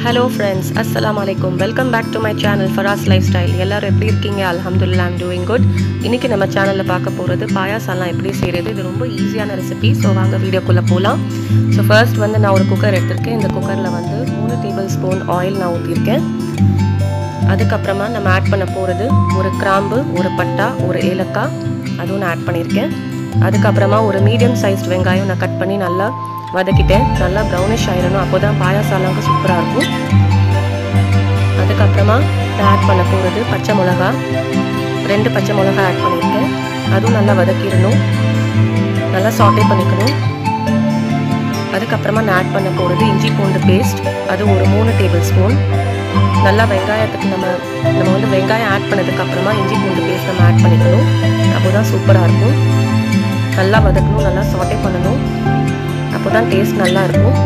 hello friends அஸ்ஸலாமு அலைக்கும் welcome back to my channel Faraz lifestyle எல்லாரும் எப்படி இருக்கீங்க அல்ஹம்துலில்லாஹ் ஐம் டூயிங் குட் இன்றைக்கி நம்ம சேனலில் பார்க்க போகிறது பாயாசம்லாம் எப்படி செய்கிறது இது ரொம்ப ஈஸியான ரெசிபி ஸோ வாங்க வீடியோக்குள்ளே போகலாம் ஸோ ஃபர்ஸ்ட் வந்து நான் ஒரு குக்கர் எடுத்திருக்கேன் இந்த குக்கரில் வந்து மூணு டேபிள் ஸ்பூன் ஆயில் நான் ஊற்றிருக்கேன் அதுக்கப்புறமா நம்ம ஆட் பண்ண போகிறது ஒரு கிராம்பு ஒரு பட்டா ஒரு ஏலக்காய் அதுவும் நான் ஆட் பண்ணியிருக்கேன் அதுக்கப்புறமா ஒரு மீடியம் சைஸ்ட் வெங்காயம் நான் கட் பண்ணி நல்லா வதக்கிட்டேன் நல்லா ப்ரௌனிஷ் ஆயிடணும் அப்போ தான் பாயாசாலாங்க சூப்பராக இருக்கும் அதுக்கப்புறமா நான் ஆட் பண்ண போகிறது பச்சை மிளகா ரெண்டு பச்சை மிளகா ஆட் பண்ணியிருக்கேன் அதுவும் நல்லா வதக்கிடணும் நல்லா சாட்டே பண்ணிக்கணும் அதுக்கப்புறமா நான் ஆட் பண்ண போகிறது இஞ்சி பூண்டு பேஸ்ட் அது ஒரு மூணு டேபிள் ஸ்பூன் நல்லா வெங்காயத்துக்கு நம்ம நம்ம வந்து வெங்காயம் ஆட் பண்ணதுக்கப்புறமா இஞ்சி பூண்டு பேஸ்ட் நம்ம ஆட் பண்ணிக்கணும் அப்போ தான் சூப்பராக இருக்கும் நல்லா வதக்கணும் நல்லா சாட்டே பண்ணணும் அப்போ தான் டேஸ்ட் நல்லா இருக்கும்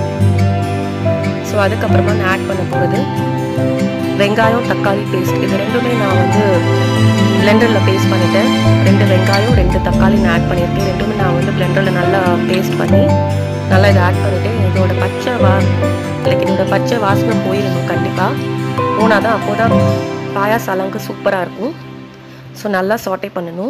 ஸோ அதுக்கப்புறமா நான் ஆட் பண்ண போகிறது வெங்காயம் தக்காளி பேஸ்ட் இது ரெண்டுமே நான் வந்து பிளெண்டரில் பேஸ்ட் பண்ணிட்டேன் ரெண்டு வெங்காயம் ரெண்டு தக்காளி நான் ஆட் பண்ணியிருக்கேன் ரெண்டுமே நான் வந்து பிளெண்டரில் நல்லா பேஸ்ட் பண்ணி நல்லா இதை ஆட் பண்ணிவிட்டேன் இதோட பச்சை வா லைக் இதோட பச்சை வாசனை போயிடணும் கண்டிப்பாக போனால் தான் அப்போ தான் பாயாசாலங்க சூப்பராக இருக்கும் ஸோ நல்லா சாட்டே பண்ணணும்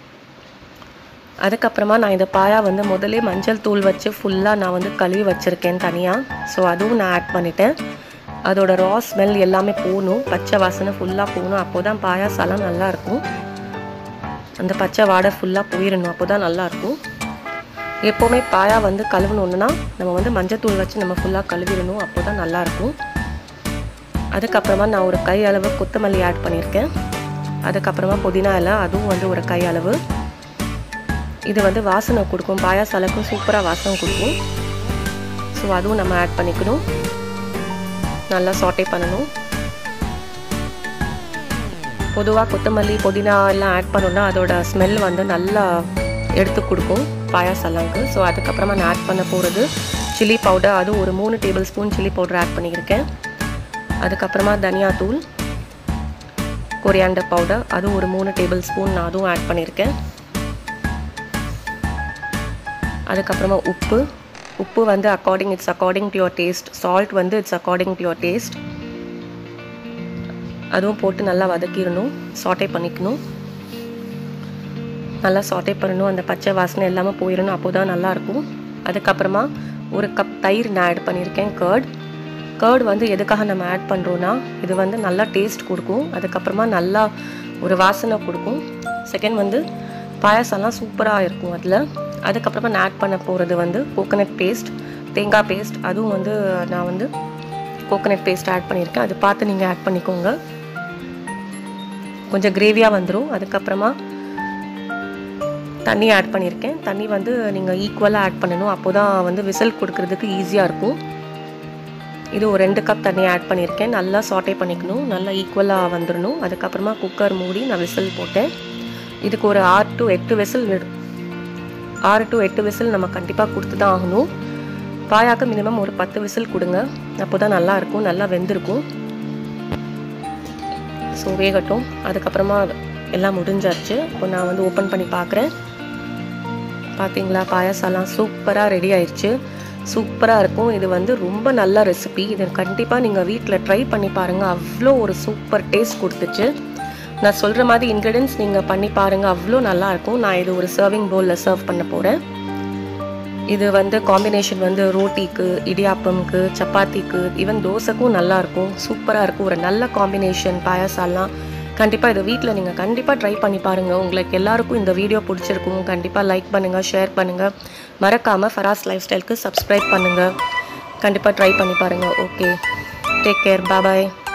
அதுக்கப்புறமா நான் இந்த பாயா வந்து முதலே மஞ்சள் தூள் வச்சு ஃபுல்லாக நான் வந்து கழுவி வச்சுருக்கேன் தனியாக ஸோ அதுவும் நான் ஆட் பண்ணிட்டேன் அதோட ரா ஸ்மெல் எல்லாமே போகணும் பச்சை வாசனை ஃபுல்லாக போகணும் அப்போ தான் பாயாசாலம் நல்லாயிருக்கும் அந்த பச்சை வாடை ஃபுல்லாக போயிடணும் அப்போ தான் நல்லாயிருக்கும் எப்போவுமே பாயா வந்து கழுவணுன்னா நம்ம வந்து மஞ்சத்தூள் வச்சு நம்ம ஃபுல்லாக கழுவிடணும் அப்போ தான் நல்லாயிருக்கும் அதுக்கப்புறமா நான் ஒரு கை அளவு கொத்தமல்லி ஆட் பண்ணியிருக்கேன் அதுக்கப்புறமா புதினா இலை அதுவும் வந்து ஒரு கை அளவு இது வந்து வாசனை கொடுக்கும் பாயாசாலுக்கும் சூப்பராக வாசனை கொடுக்கும் ஸோ அதுவும் நம்ம ஆட் பண்ணிக்கணும் நல்லா சாட்டே பண்ணணும் பொதுவாக கொத்தமல்லி புதினா எல்லாம் ஆட் பண்ணோன்னா அதோட ஸ்மெல் வந்து நல்லா எடுத்து கொடுக்கும் பாயாசாலாவுக்கு ஸோ அதுக்கப்புறமா நான் ஆட் பண்ண போகிறது சில்லி பவுடர் அதுவும் ஒரு மூணு tablespoon chilli powder add பண்ணியிருக்கேன் அதுக்கப்புறமா தனியாத்தூள் கொரியாண்டர் பவுடர் அதுவும் ஒரு மூணு டேபிள் ஸ்பூன் நான் அதுவும் ஆட் பண்ணியிருக்கேன் அதுக்கப்புறமா உப்பு உப்பு வந்து according it's according to your taste salt வந்து it's according to your taste அதுவும் போட்டு நல்லா வதக்கிடணும் சாட்டே பண்ணிக்கணும் நல்லா சாட்டே பண்ணணும் அந்த பச்சை வாசனை எல்லாமே போயிடணும் அப்போ தான் நல்லாயிருக்கும் அதுக்கப்புறமா ஒரு கப் தயிர் நான் ஆட் பண்ணியிருக்கேன் கர்ட் கர்ட் வந்து எதுக்காக நம்ம ஆட் பண்ணுறோன்னா இது வந்து நல்லா டேஸ்ட் கொடுக்கும் அதுக்கப்புறமா நல்லா ஒரு வாசனை கொடுக்கும் செகண்ட் வந்து பாயாசம்லாம் சூப்பராக இருக்கும் அதில் அதுக்கப்புறமா நான் ஆட் பண்ண போகிறது வந்து கோகனட் பேஸ்ட் தேங்காய் பேஸ்ட் அதுவும் வந்து நான் வந்து கோகனட் பேஸ்ட் ஆட் பண்ணியிருக்கேன் அது பார்த்து நீங்கள் ஆட் பண்ணிக்கோங்க கொஞ்சம் கிரேவியாக வந்துடும் அதுக்கப்புறமா தண்ணி ஆட் பண்ணியிருக்கேன் தண்ணி வந்து நீங்கள் ஈக்குவலாக ஆட் பண்ணணும் அப்போ தான் வந்து விசில் கொடுக்கறதுக்கு ஈஸியாக இருக்கும் இது ஒரு ரெண்டு கப் தண்ணி ஆட் பண்ணியிருக்கேன் நல்லா சாட்டே பண்ணிக்கணும் நல்லா ஈக்குவலாக வந்துடணும் அதுக்கப்புறமா குக்கர் மூடி நான் விசில் போட்டேன் இதுக்கு ஒரு ஆறு டு எட்டு விசில் ஆறு டு எட்டு விசில் நம்ம கண்டிப்பாக கொடுத்து தான் ஆகணும் பாயாக்கு மினிமம் ஒரு பத்து விசில் கொடுங்க அப்போ தான் நல்லாயிருக்கும் நல்லா வெந்திருக்கும் ஸோ வேகட்டும் அதுக்கப்புறமா எல்லாம் முடிஞ்சாச்சு இப்போ நான் வந்து ஓப்பன் பண்ணி பார்க்குறேன் பார்த்தீங்களா பாயாசம்லாம் சூப்பராக ரெடி ஆயிடுச்சு சூப்பராக இருக்கும் இது வந்து ரொம்ப நல்ல ரெசிபி இது கண்டிப்பாக நீங்கள் வீட்டில் ட்ரை பண்ணி பாருங்கள் அவ்வளோ ஒரு சூப்பர் டேஸ்ட் கொடுத்துச்சு நான் சொல்கிற மாதிரி இன்க்ரீடியன்ஸ் நீங்கள் பண்ணி பாருங்கள் அவ்வளோ நல்லாயிருக்கும் நான் இது ஒரு சர்விங் பவுலில் சர்வ் பண்ண போகிறேன் இது வந்து காம்பினேஷன் வந்து ரோட்டிக்கு இடியாப்பம்க்கு சப்பாத்திக்கு ஈவன் தோசைக்கும் நல்லாயிருக்கும் சூப்பராக இருக்கும் ஒரு நல்ல காம்பினேஷன் பாயாசாலாம் கண்டிப்பாக இதை வீட்டில் நீங்கள் கண்டிப்பாக ட்ரை பண்ணி பாருங்கள் உங்களுக்கு எல்லாருக்கும் இந்த வீடியோ பிடிச்சிருக்கும் கண்டிப்பாக லைக் பண்ணுங்கள் ஷேர் பண்ணுங்கள் மறக்காமல் ஃபராஸ் லைஃப் ஸ்டைலுக்கு சப்ஸ்கிரைப் பண்ணுங்கள் கண்டிப்பாக ட்ரை பண்ணி பாருங்கள் ஓகே டேக் கேர் பாய்